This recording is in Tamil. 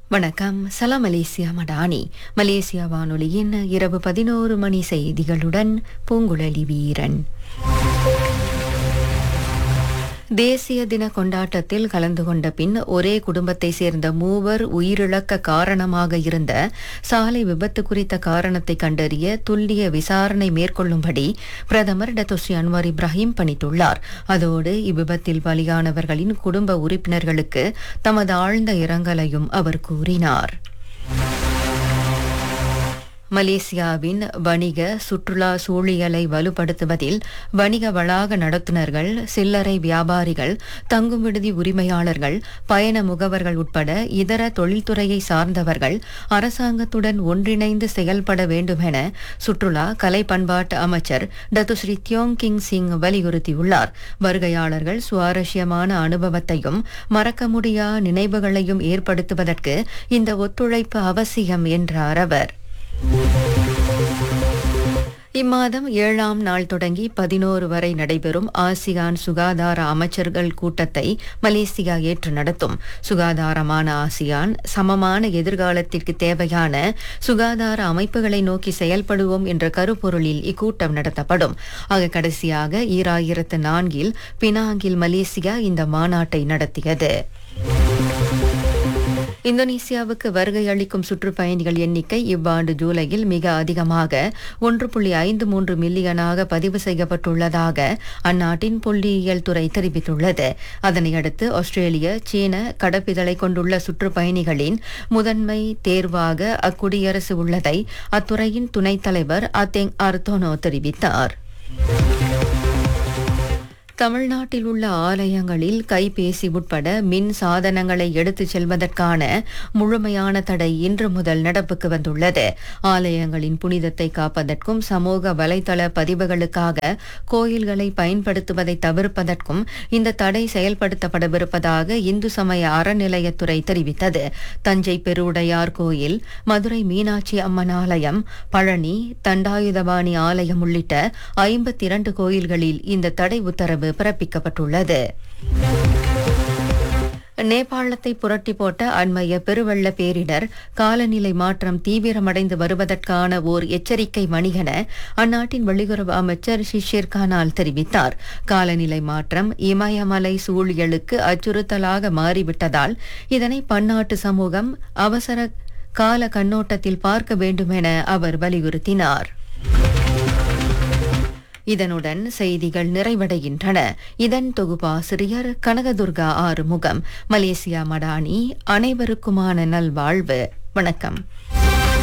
வணக்கம் சலாம் மலேசியா மடானி மலேசியா வானொலியின் இரவு பதினோரு மணி செய்திகளுடன் பூங்குழலி வீரன் தேசிய தின கொண்டாட்டத்தில் கலந்து கொண்ட பின் ஒரே குடும்பத்தை சேர்ந்த மூவர் உயிரிழக்க காரணமாக இருந்த சாலை விபத்து குறித்த காரணத்தை கண்டறிய துல்லிய விசாரணை மேற்கொள்ளும்படி பிரதமர் டத்தோஸ்ரீ அன்வார் இப்ராஹிம் பணித்துள்ளார் அதோடு இவ்விபத்தில் பலியானவர்களின் குடும்ப உறுப்பினர்களுக்கு தமது ஆழ்ந்த இரங்கலையும் அவர் கூறினார் மலேசியாவின் வணிக சுற்றுலா சூழியலை வலுப்படுத்துவதில் வணிக வளாக நடத்துனர்கள் சில்லறை வியாபாரிகள் தங்கும் விடுதி உரிமையாளர்கள் பயண முகவர்கள் உட்பட இதர தொழில்துறையை சார்ந்தவர்கள் அரசாங்கத்துடன் ஒன்றிணைந்து செயல்பட வேண்டுமென சுற்றுலா கலை பண்பாட்டு அமைச்சர் டத்துஸ்ரீ தியோங் கிங் சிங் வலியுறுத்தியுள்ளார் வருகையாளர்கள் சுவாரஸ்யமான அனுபவத்தையும் மறக்க முடியா நினைவுகளையும் ஏற்படுத்துவதற்கு இந்த ஒத்துழைப்பு அவசியம் என்றார் அவர் இம்மாதம் ஏழாம் நாள் தொடங்கி பதினோரு வரை நடைபெறும் ஆசியான் சுகாதார அமைச்சர்கள் கூட்டத்தை மலேசியா ஏற்று நடத்தும் சுகாதாரமான ஆசியான் சமமான எதிர்காலத்திற்கு தேவையான சுகாதார அமைப்புகளை நோக்கி செயல்படுவோம் என்ற கருப்பொருளில் இக்கூட்டம் நடத்தப்படும் ஆக கடைசியாக ஈராயிரத்து நான்கில் பினாங்கில் மலேசியா இந்த மாநாட்டை நடத்தியது இந்தோனேசியாவுக்கு வருகை அளிக்கும் சுற்றுப்பயணிகள் எண்ணிக்கை இவ்வாண்டு ஜூலையில் மிக அதிகமாக ஒன்று புள்ளி ஐந்து மூன்று மில்லியனாக பதிவு செய்யப்பட்டுள்ளதாக அந்நாட்டின் புள்ளியியல் துறை தெரிவித்துள்ளது அதனையடுத்து ஆஸ்திரேலிய சீன கடப்பிதழை கொண்டுள்ள சுற்றுப்பயணிகளின் முதன்மை தேர்வாக அக்குடியரசு உள்ளதை அத்துறையின் துணைத் தலைவர் அத்தெங் அர்தோனோ தெரிவித்தார் தமிழ்நாட்டில் உள்ள ஆலயங்களில் கைபேசி உட்பட மின் சாதனங்களை எடுத்துச் செல்வதற்கான முழுமையான தடை இன்று முதல் நடப்புக்கு வந்துள்ளது ஆலயங்களின் புனிதத்தை காப்பதற்கும் சமூக வலைதள பதிவுகளுக்காக கோயில்களை பயன்படுத்துவதை தவிர்ப்பதற்கும் இந்த தடை செயல்படுத்தப்படவிருப்பதாக இந்து சமய அறநிலையத்துறை தெரிவித்தது தஞ்சை பெருவுடையார் கோயில் மதுரை மீனாட்சி அம்மன் ஆலயம் பழனி தண்டாயுதபாணி ஆலயம் உள்ளிட்ட ஐம்பத்தி இரண்டு கோயில்களில் இந்த தடை உத்தரவு பிறப்பிக்கப்பட்டுள்ளது நேபாளத்தை புரட்டி போட்ட அண்மைய பெருவெள்ள பேரிடர் காலநிலை மாற்றம் தீவிரமடைந்து வருவதற்கான ஓர் எச்சரிக்கை மணிகென அந்நாட்டின் வெளியுறவு அமைச்சர் ஷிஷிர் கானால் தெரிவித்தார் காலநிலை மாற்றம் இமயமலை சூழியலுக்கு அச்சுறுத்தலாக மாறிவிட்டதால் இதனை பன்னாட்டு சமூகம் அவசர கால கண்ணோட்டத்தில் பார்க்க வேண்டுமென அவர் வலியுறுத்தினார் இதனுடன் செய்திகள் நிறைவடைகின்றன இதன் தொகுப்பாசிரியர் கனகதுர்கா ஆறுமுகம் மலேசியா மடானி அனைவருக்குமான நல்வாழ்வு வணக்கம்